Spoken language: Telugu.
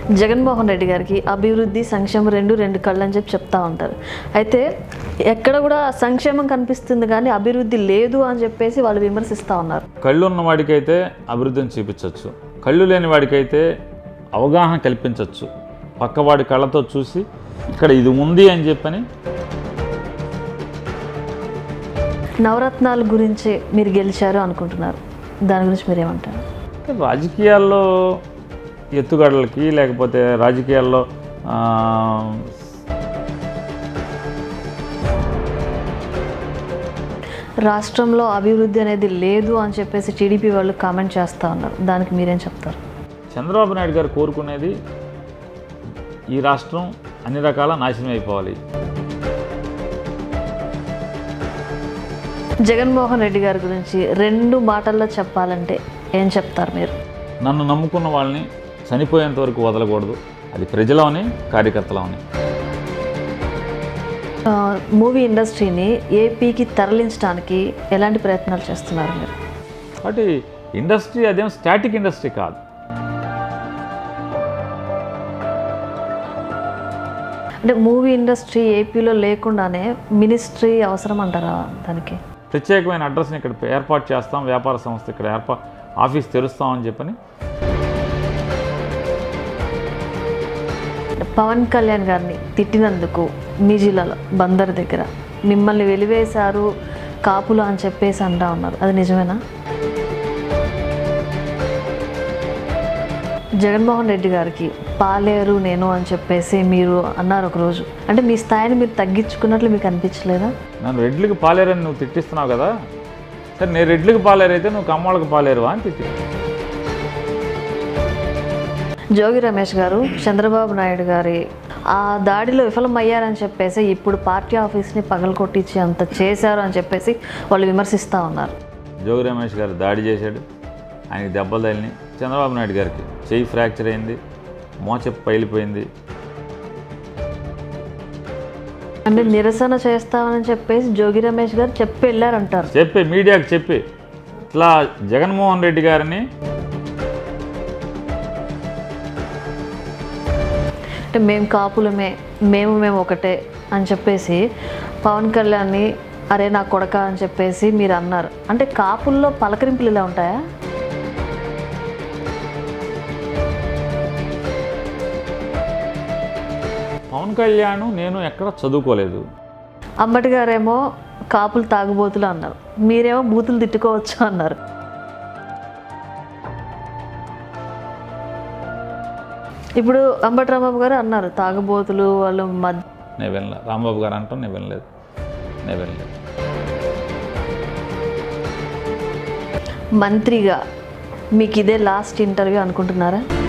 జగన్మోహన్ రెడ్డి గారికి అభివృద్ధి సంక్షేమం రెండు రెండు కళ్ళు అని చెప్పి చెప్తా ఉంటారు అయితే ఎక్కడ కూడా సంక్షేమం కనిపిస్తుంది కానీ అభివృద్ధి లేదు అని చెప్పేసి వాళ్ళు విమర్శిస్తూ ఉన్నారు కళ్ళు ఉన్న వాడికైతే అభివృద్ధిని చూపించవచ్చు కళ్ళు లేని వాడికైతే అవగాహన కల్పించవచ్చు పక్కవాడి కళ్ళతో చూసి ఇక్కడ ఇది ఉంది అని చెప్పని నవరత్నాల గురించి మీరు గెలిచారు అనుకుంటున్నారు దాని గురించి మీరేమంటారు అంటే రాజకీయాల్లో ఎత్తుగడలకి లేకపోతే రాజకీయాల్లో ఆ, రాష్ట్రంలో అభివృద్ధి అనేది లేదు అని చెప్పేసి టీడీపీ వాళ్ళు కామెంట్ చేస్తూ ఉన్నారు దానికి మీరేం చెప్తారు చంద్రబాబు నాయుడు గారు కోరుకునేది ఈ రాష్ట్రం అన్ని రకాల నాశనం అయిపోవాలి జగన్మోహన్ రెడ్డి గారి గురించి రెండు మాటల్లో చెప్పాలంటే ఏం చెప్తారు మీరు నన్ను నమ్ముకున్న వాళ్ళని చనిపోయేంత వరకు వదలకూడదు అది ప్రజలోని కార్యకర్తలోని ఆ, మూవీ ఇండస్ట్రీని ఏపీకి తరలించడానికి ఎలాంటి ప్రయత్నాలు చేస్తున్నారు మీరు కాబట్టి ఇండస్ట్రీ అదేం స్టాటిక్ ఇండస్ట్రీ కాదు అంటే మూవీ ఇండస్ట్రీ ఏపీలో లేకుండానే మినిస్ట్రీ అవసరం అంటారా దానికి ప్రత్యేకమైన అడ్రస్ని ఇక్కడ ఏర్పాటు చేస్తాం వ్యాపార సంస్థ ఇక్కడ ఏర్పా ఆఫీస్ తెరుస్తామని చెప్పని పవన్ కళ్యాణ్ గారిని తిట్టినందుకు మీ జిల్లాలో బందర్ దగ్గర మిమ్మల్ని వెలివేశారు కాపులు అని చెప్పేసి అంటా ఉన్నారు అది నిజమేనా జగన్మోహన్ రెడ్డి గారికి పాలేరు నేను అని చెప్పేసి మీరు అన్నారు ఒకరోజు అంటే మీ స్థాయిని మీరు తగ్గించుకున్నట్లు మీకు అనిపించలేదా నన్ను రెడ్లకి పాలేరని నువ్వు తిట్టిస్తున్నావు కదా సరే నేను రెడ్లకి పాలేరు అయితే నువ్వు కమ్మోళ్ళకి పాలేరువా అని తిట్టి జోగి రమేష్ గారు చంద్రబాబు నాయుడు గారి ఆ దాడిలో విఫలమయ్యారని చెప్పేసి ఇప్పుడు పార్టీ ఆఫీస్ని పగలకొట్టించి అంత చేశారు అని చెప్పేసి వాళ్ళు విమర్శిస్తూ ఉన్నారు జోగి రమేష్ గారు దాడి చేశాడు ఆయనకి దెబ్బలు తగిలినాయి చంద్రబాబు నాయుడు గారికి చెయ్యి ఫ్రాక్చర్ అయింది మోచెప్పు పైలిపోయింది అంటే నిరసన చేస్తామని చెప్పేసి జోగి రమేష్ గారు చెప్పి వెళ్ళారంటారు చెప్పి మీడియాకి చెప్పి ఇట్లా జగన్మోహన్ రెడ్డి గారిని అంటే మేము కాపులమే మేము మేము ఒకటే అని చెప్పేసి పవన్ కళ్యాణ్ని అరే నా కొడక అని చెప్పేసి మీరు అన్నారు అంటే కాపుల్లో పలకరింపులు ఇలా ఉంటాయా పవన్ కళ్యాణ్ నేను ఎక్కడ చదువుకోలేదు అంబటి గారేమో కాపులు తాగుబోతులు అన్నారు మీరేమో బూతులు తిట్టుకోవచ్చు అన్నారు ఇప్పుడు అంబటి రాంబాబు గారు అన్నారు తాగుబోతులు వాళ్ళు మద్ నేను వినలేదు రాంబాబు గారు అంటాం నేను వినలేదు నేను వినలేదు మంత్రిగా మీకు ఇదే లాస్ట్ ఇంటర్వ్యూ అనుకుంటున్నారా